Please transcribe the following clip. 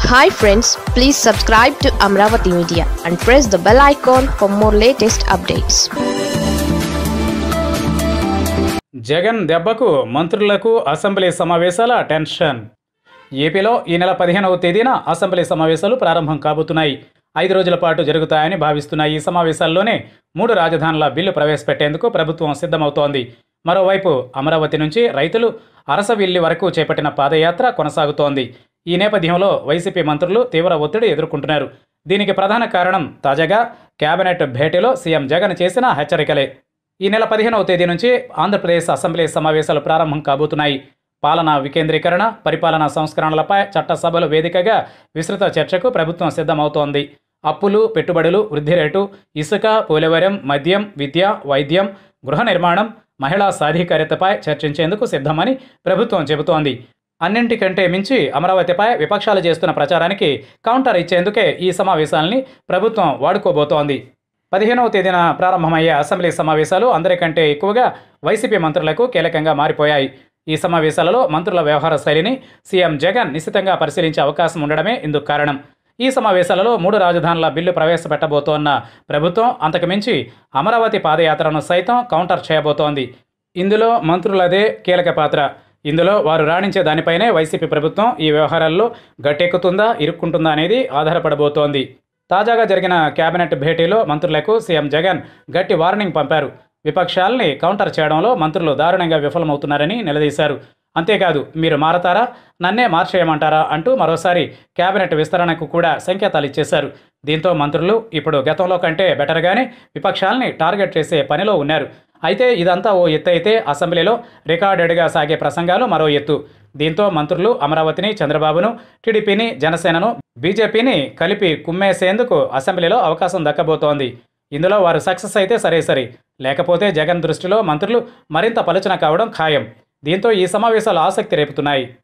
hi friends please subscribe to Amaravati media and press the bell icon for more latest updates Jagan దెబ్బకు మంత్రులకు assembly సమావేశాల tension ఏపీలో ఈ నెల పదిహేనవ తేదీన అసెంబ్లీ సమావేశాలు ప్రారంభం కాబోతున్నాయి ఐదు రోజుల పాటు జరుగుతాయని భావిస్తున్న ఈ సమావేశాల్లోనే మూడు రాజధానుల బిల్లు ప్రవేశపెట్టేందుకు ప్రభుత్వం సిద్ధమవుతోంది మరోవైపు అమరావతి నుంచి రైతులు అరసవిల్లి వరకు చేపట్టిన పాదయాత్ర కొనసాగుతోంది ఈ నేపథ్యంలో వైసీపీ మంత్రులు తీవ్ర ఒత్తిడి ఎదుర్కొంటున్నారు దీనికి ప్రధాన కారణం తాజాగా కేబినెట్ భేటీలో సీఎం జగన్ చేసిన హెచ్చరికలే ఈ నెల పదిహేనవ తేదీ నుంచి ఆంధ్రప్రదేశ్ అసెంబ్లీ సమావేశాలు ప్రారంభం కాబోతున్నాయి పాలనా వికేంద్రీకరణ పరిపాలనా సంస్కరణలపై చట్టసభలు వేదికగా విస్తృత చర్చకు ప్రభుత్వం సిద్ధమవుతోంది అప్పులు పెట్టుబడులు వృద్ధి రేటు ఇసుక పోలవరం మద్యం విద్య వైద్యం గృహ నిర్మాణం మహిళా సాధికారితపై చర్చించేందుకు సిద్ధమని ప్రభుత్వం చెబుతోంది అన్నింటికంటే మించి అమరావతిపై విపక్షాలు చేస్తున్న ప్రచారానికి కౌంటర్ ఇచ్చేందుకే ఈ సమావేశాలని ప్రభుత్వం వాడుకోబోతోంది పదిహేనవ తేదీన ప్రారంభమయ్యే అసెంబ్లీ సమావేశాలు అందరికంటే ఎక్కువగా వైసీపీ మంత్రులకు కీలకంగా మారిపోయాయి ఈ సమావేశాలలో మంత్రుల వ్యవహార శైలిని సీఎం జగన్ నిశితంగా పరిశీలించే అవకాశం ఉండడమే ఇందుకు కారణం ఈ సమావేశాలలో మూడు రాజధానుల బిల్లు ప్రవేశపెట్టబోతోన్న ప్రభుత్వం అంతకుమించి అమరావతి పాదయాత్రను సైతం కౌంటర్ చేయబోతోంది ఇందులో మంత్రులదే కీలక పాత్ర ఇందులో వారు రాణించే దానిపైనే వైసీపీ ప్రభుత్వం ఈ వ్యవహారాల్లో గట్టెక్కుతుందా ఇరుక్కుంటుందా అనేది ఆధారపడబోతోంది తాజాగా జరిగిన కేబినెట్ భేటీలో మంత్రులకు సీఎం జగన్ గట్టి వార్నింగ్ పంపారు విపక్షాల్ని కౌంటర్ చేయడంలో మంత్రులు దారుణంగా విఫలమవుతున్నారని నిలదీశారు అంతేకాదు మీరు మారతారా నన్నే మార్చేయమంటారా అంటూ మరోసారి కేబినెట్ విస్తరణకు కూడా సంకేతాలు ఇచ్చేశారు దీంతో మంత్రులు ఇప్పుడు గతంలో కంటే బెటర్గానే విపక్షాల్ని టార్గెట్ చేసే పనిలో ఉన్నారు అయితే ఇదంతా ఓ ఎత్తు అయితే అసెంబ్లీలో రికార్డెడ్గా సాగే ప్రసంగాలు మరో ఎత్తు దీంతో మంత్రులు అమరావతిని చంద్రబాబును టీడీపీని జనసేనను బీజేపీని కలిపి కుమ్మేసేందుకు అసెంబ్లీలో అవకాశం దక్కబోతోంది ఇందులో వారు సక్సెస్ అయితే సరే సరే లేకపోతే జగన్ దృష్టిలో మంత్రులు మరింత పలుచన కావడం ఖాయం దీంతో ఈ సమావేశాలు ఆసక్తి రేపుతున్నాయి